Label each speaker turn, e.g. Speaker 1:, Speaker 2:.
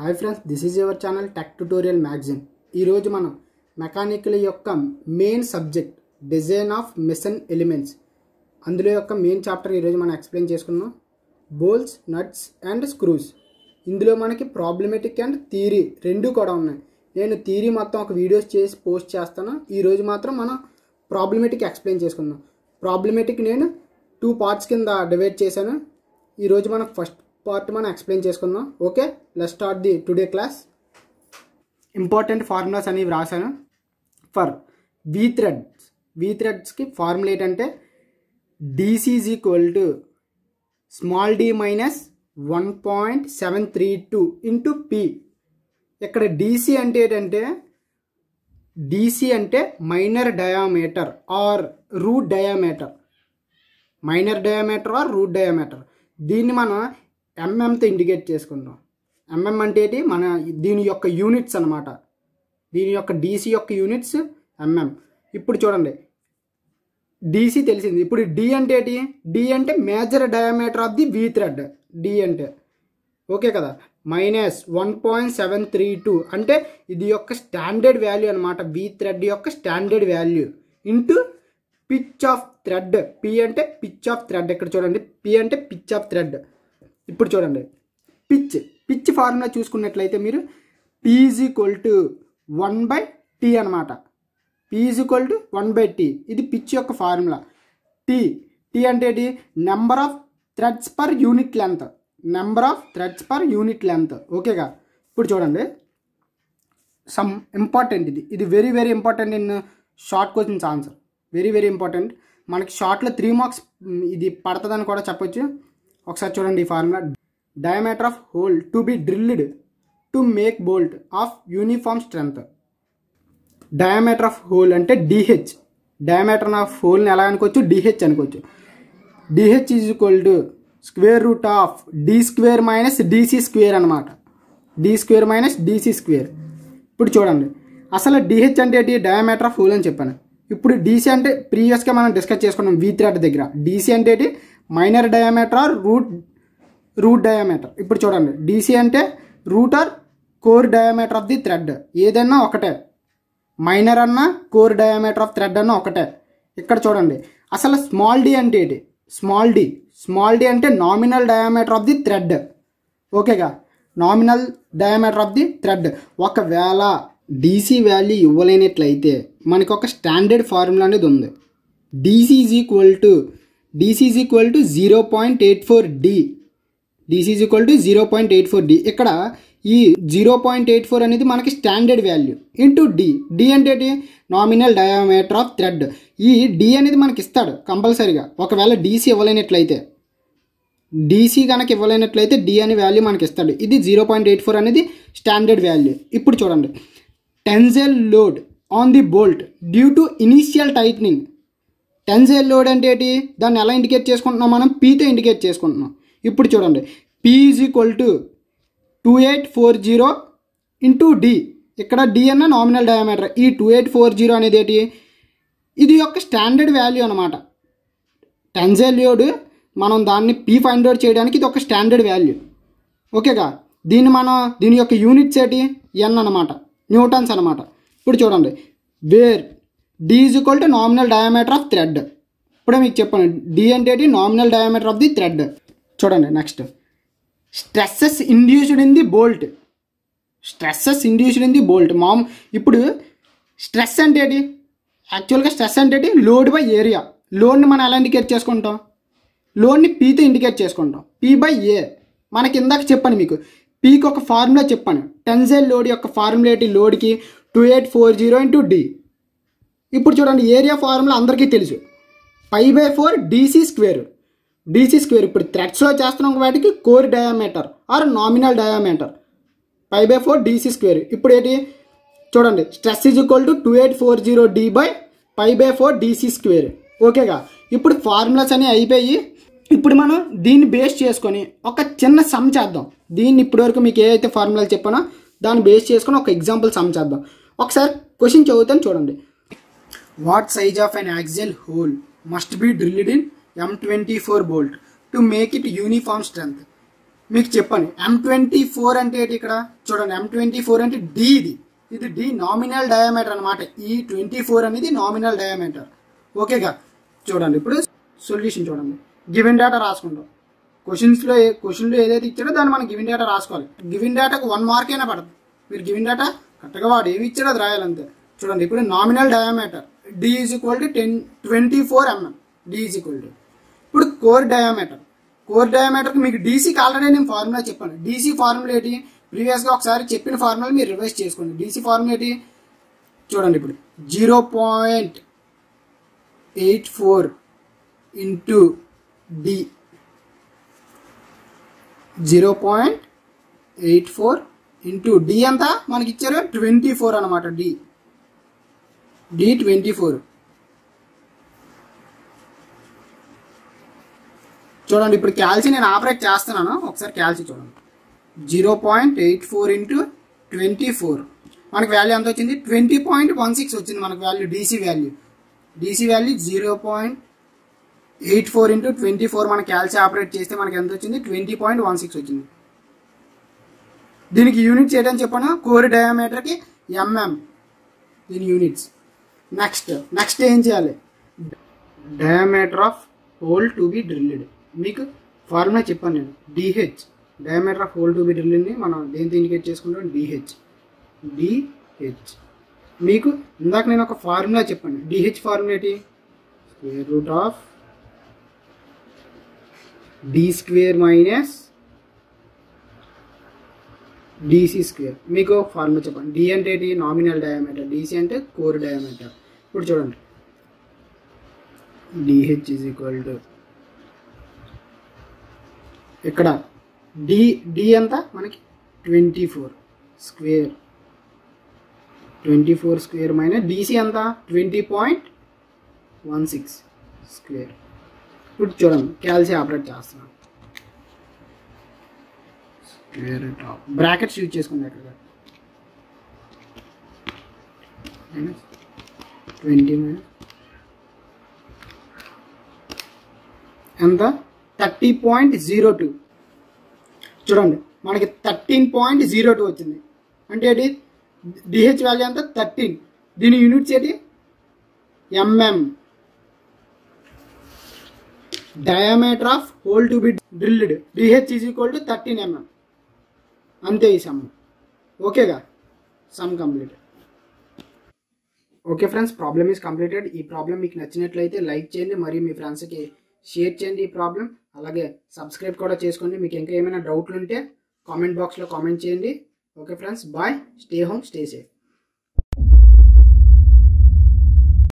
Speaker 1: hi friends this is your channel tech tutorial magazine ఈరోజు మనం mechanical యొక్క main subject design of machine elements అందులో యొక్క main chapter ఈరోజు మనం ఎక్స్ప్లెయిన్ చేసుకున్నాం బోల్స్ నట్స్ అండ్ స్క్రూస్ ఇందులో మనకి ప్రాబ్లమేటిక్ అండ్ థీరీ రెండు కూడా ఉన్నాయి నేను థీరీ మొత్తం ఒక వీడియోస్ చేసి పోస్ట్ చేస్తాను ఈరోజు మాత్రం మనం ప్రాబ్లమేటిక్ ఎక్స్ప్లెయిన్ చేసుకుందాం ప్రాబ్లమేటిక్ నేను టూ పార్ట్స్ కింద డివైడ్ చేశాను ఈరోజు మనం ఫస్ట్ పార్ట్ మనం ఎక్స్ప్లెయిన్ చేసుకుందాం okay let start the today class important formulas అనేవి రాశాను ఫర్ వీ థ్రెడ్స్ వీ థ్రెడ్స్కి ఫార్ములా ఏంటంటే d c is equal to small d minus one point seven three two into p ఇక్కడ డీసీ అంటే ఏంటంటే d c అంటే minor diameter or root diameter minor diameter or root diameter దీన్ని మనం ఎంఎంతో indicate చేసుకుంటాం MM అంటే ఏంటి మన దీని యొక్క యూనిట్స్ అనమాట దీని యొక్క డీసీ యొక్క యూనిట్స్ ఎంఎం ఇప్పుడు చూడండి డీసీ తెలిసింది ఇప్పుడు డి అంటే ఏంటి డి అంటే major diameter of the V thread d అంటే ఓకే కదా minus one point seven three two అంటే ఇది యొక్క స్టాండర్డ్ వాల్యూ అనమాట వీ థ్రెడ్ యొక్క standard value into pitch of thread p అంటే పిచ్ ఆఫ్ థ్రెడ్ ఇక్కడ చూడండి పి అంటే పిచ్ ఆఫ్ థ్రెడ్ ఇప్పుడు చూడండి పిచ్ పిచ్ ఫార్ములా చూసుకున్నట్లయితే మీరు p is equal to one by t అనమాట p is equal to one by t ఇది పిచ్ యొక్క ఫార్ములా టీ టీ అంటే ఏంటి number of threads per unit length number of threads per unit length ఓకేగా ఇప్పుడు చూడండి సమ్ ఇంపార్టెంట్ ఇది ఇది very very important in short questions answer very very important మనకి షార్ట్లో త్రీ మార్క్స్ ఇది పడుతుందని కూడా చెప్పొచ్చు ఒకసారి చూడండి ఈ formula diameter of hole to be drilled to make bolt of uniform strength diameter of hole అంటే డిహెచ్ డయామీటర్ ఆఫ్ హోల్ని ఎలా అనుకోవచ్చు డిహెచ్ అనుకోవచ్చు d h is equal to square root of D square minus DC square అనమాట d square minus DC square ఇప్పుడు చూడండి అసలు DH అంటే ఏంటి డయామీటర్ ఆఫ్ హోల్ అని చెప్పాను ఇప్పుడు డీసీ అంటే ప్రీవియస్గా మనం డిస్కస్ చేసుకున్నాం వీ థ్రెడ్ దగ్గర డీసీ అంటే ఏంటి minor diameter or root root diameter ఇప్పుడు చూడండి డీసీ అంటే root or core diameter of the thread ఏదైనా ఒకటే మైనర్ అన్న కోర్ డయామీటర్ ఆఫ్ థ్రెడ్ అన్న ఒకటే ఇక్కడ చూడండి అసలు స్మాల్ డి అంటే ఏంటి స్మాల్ డి స్మాల్ డి అంటే nominal diameter of the thread ఓకేగా nominal diameter of the thread ఒకవేళ డీసీ వాల్యూ ఇవ్వలేనట్లయితే మనకి ఒక స్టాండర్డ్ ఫార్ములా అనేది ఉంది d c is equal to d c is equal to zero point eight four d d c is equal to zero point eight four d ఇక్కడ ఈ zero point eight four అనేది మనకి standard value into d d అంటే ఏంటి nominal diameter of thread ఈ d అనేది మనకి ఇస్తాడు కంపల్సరీగా ఒకవేళ డీసీ ఇవ్వలేనట్లయితే డీసీ కనుక ఇవ్వలేనట్లయితే డి అనే వాల్యూ మనకి ఇస్తాడు ఇది జీరో పాయింట్ ఎయిట్ ఫోర్ అనేది స్టాండర్డ్ వాల్యూ ఇప్పుడు చూడండి tensile load on the bolt due to initial tightening tensile load అంటే ఏంటి దాన్ని ఎలా ఇండికేట్ చేసుకుంటున్నాం మనం పీతో ఇండికేట్ చేసుకుంటున్నాం ఇప్పుడు చూడండి P is equal to two eight four zero into d ఇక్కడ డి అన్న నామినల్ డయామీటర్ ఈ టూ ఎయిట్ ఫోర్ జీరో అనేది ఏంటి ఇది యొక్క స్టాండర్డ్ వాల్యూ అనమాట టెన్జెల్ లోడ్ మనం దాన్ని పీ ఫైండ్ అవుట్ చేయడానికి ఇది ఒక స్టాండర్డ్ వాల్యూ ఓకేగా దీన్ని మనం దీని యొక్క యూనిట్స్ ఏంటి ఎన్ అనమాట న్యూటన్స్ అనమాట ఇప్పుడు చూడండి where d is equal to nominal diameter of thread ఇప్పుడే మీకు చెప్పాను డి అంటే ఏంటి nominal diameter of the thread చూడండి next stresses induced in the bolt stresses induced in the bolt మామ్ ఇప్పుడు స్ట్రెస్ అంటే ఏంటి యాక్చువల్గా స్ట్రెస్ అంటే ఏంటి లోడ్ బై ఏరియా లోడ్ని మనం ఎలా ఇండికేట్ చేసుకుంటాం లోడ్ని పీతో ఇండికేట్ చేసుకుంటాం పీ బై ఏ మనకి ఇందాక చెప్పాను మీకు పీకి ఒక ఫార్ములా చెప్పాను టెన్జైల్ లోడ్ యొక్క ఫార్ములా ఏంటి లోడ్కి two eight four zero into d ఇప్పుడు చూడండి ఏరియా ఫార్ములా అందరికీ తెలుసు pi by four d c square d c square ఇప్పుడు థ్రెడ్స్లో చేస్తున్నాం వాటికి core diameter or nominal diameter pi by four d c square ఇప్పుడు ఏంటి చూడండి stress is equal to two eight four zero d by pi by four d c square ఓకేగా ఇప్పుడు formulas అనేవి అయిపోయి ఇప్పుడు మనం దీన్ని బేస్ చేసుకొని ఒక చిన్న సమ్ చేద్దాం దీన్ని ఇప్పటివరకు మీకు ఏ అయితే ఫార్ములాలు చెప్పానో దాన్ని బేస్ చేసుకొని ఒక ఎగ్జాంపుల్ సమ్ చేద్దాం ఒకసారి క్వశ్చన్ చదువుతాను చూడండి what size of an axial hole must be drilled in M twenty four bolt to make it uniform strength మీకు చెప్పాను ఎం ట్వంటీ ఫోర్ అంటే ఏంటి ఇక్కడ చూడండి ఎం ట్వంటీ ఫోర్ అంటే డి ఇది ఇది డి నామినల్ డయామీటర్ అనమాట ఈ ట్వంటీ ఫోర్ అనేది నామినల్ డయామీటర్ ఓకేగా చూడండి ఇప్పుడు సొల్యూషన్ చూడండి గివెన్ డేటా రాసుకుంటాం క్వశ్చన్స్లో ఏ క్వశ్చన్లో ఏదైతే ఇచ్చాడో దాన్ని మనం గివెన్ డేటా రాసుకోవాలి గివెన్ డేటాకు వన్ మార్క్ అయినా పడదు మీరు గివెన్ డేటా కరెక్ట్గా వాడు ఏమి ఇచ్చాడో అది రాయాలంతే చూడండి ఇప్పుడు nominal diameter D is equal to ten twenty four mm D is equal to ఇప్పుడు కోర్ డయామీటర్ కోర్ డయామీటర్కి మీకు డీసీకి ఆల్రెడీ నేను ఫార్ములా చెప్పాను డీసీ ఫార్ములా ఏంటి ప్రీవియస్గా ఒకసారి చెప్పిన ఫార్ములా మీరు రివైజ్ చేసుకోండి డీసీ ఫార్ములా ఏంటి చూడండి ఇప్పుడు zero point eight four into D zero point eight four into D ఎంత మనకి ఇచ్చారు ట్వంటీ ఫోర్ అనమాట డి డి ట్వంటీ ఫోర్ చూడండి ఇప్పుడు క్యాల్సీ నేను ఆపరేట్ చేస్తున్నాను ఒకసారి క్యాల్సీ చూడండి zero point eight four into twenty four మనకి వాల్యూ ఎంత వచ్చింది ట్వంటీ పాయింట్ వన్ సిక్స్ వచ్చింది మనకి value DC value DC value zero point eight four into twenty four మన క్యాల్సీ ఆపరేట్ చేస్తే మనకి ఎంత వచ్చింది ట్వంటీ పాయింట్ వన్ సిక్స్ వచ్చింది దీనికి యూనిట్స్ ఏంటని చెప్పాను కోర్ డయామీటర్కి ఎంఎం దీని యూనిట్స్ నెక్స్ట్ నెక్స్ట్ ఏం చేయాలి diameter of hole to be drilled మీకు ఫార్ములా చెప్పాను నేను DH diameter of hole to be డ్రిల్ని మనం దేంతో ఇండికేట్ చేసుకుంటాం డిహెచ్ డిహెచ్ మీకు ఇందాక నేను ఒక ఫార్ములా చెప్పాను డిహెచ్ ఫార్ములా ఏంటి square root of D square minus DC square మీకు ఫార్ములా చెప్పండి డి అంటే ఏంటి నామినల్ డయామీటర్ డీసీ అంటే కోర్ డయామీటర్ ఇప్పుడు చూడండి డిహెచ్ ఈజ్ ఈక్వల్ టు ఇక్కడ డి డి ఎంత మనకి twenty four square twenty four square minus DC ఎంత twenty point one six square ఇప్పుడు చూడండి క్యాల్సీ ఆపరేట్ చేస్తున్నాం స్క్వేర్ టాప్ బ్రాకెట్స్ యూజ్ చేసుకుంది అక్కడ ట్వంటీ మైనస్ ఎంత థర్టీ పాయింట్ జీరో టూ చూడండి మనకి థర్టీన్ పాయింట్ జీరో టూ వచ్చింది అంటే ఏంటి డిహెచ్ వాల్యూ ఎంత థర్టీన్ దీని యూనిట్స్ ఏంటి mm diameter of hole to be drilled DH is equal to thirteen mm అంతే ఈ సమ్ ఓకేగా sum complete okay friends problem is completed ఈ ప్రాబ్లం మీకు నచ్చినట్లయితే లైక్ చేయండి మరియు మీ ఫ్రెండ్స్కి షేర్ చేయండి ఈ ప్రాబ్లం అలాగే సబ్స్క్రైబ్ కూడా చేసుకోండి మీకు ఇంకా ఏమైనా డౌట్లు ఉంటే కామెంట్ బాక్స్లో కామెంట్ చేయండి okay friends bye stay home stay safe